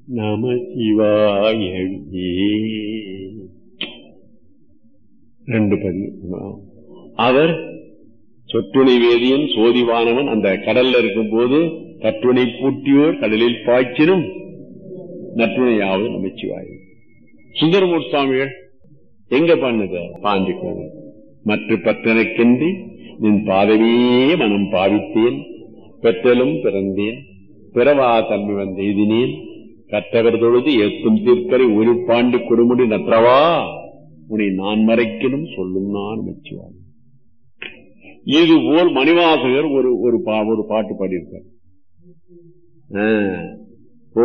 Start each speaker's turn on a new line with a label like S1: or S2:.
S1: நம சிவாய ரெண்டு பதிவு அவர் சொற்றுணை வேதியன் சோதிவானவன் அந்த கடல்ல இருக்கும் போது கற்றுணை பூட்டியோர் கடலில் பாய்ச்சினும் நற்றுணையாவது நமச்சிவாய் சுந்தரமூர் சுவாமிகள் எங்க பண்ணது பாண்டி கோவில் மற்ற பற்றனக்கென்று நின் பாதவே மனம் பாவித்தேன் பெற்றலும் பிறந்தேன் பிறவா தன்மை வந்த எதினேன் கற்றவர் தொழுது ஏத்தும் தீர்க்கரை ஒரு பாண்டி கொடுமுடி நற்றவா உன்னை நான் மறைக்கணும் சொல்லும் நான் மெச்சுவான் இது போல் மணிவாசகர் ஒரு ஒரு பா- ஒரு பாட்டு பாடியிருக்கார் ஆ,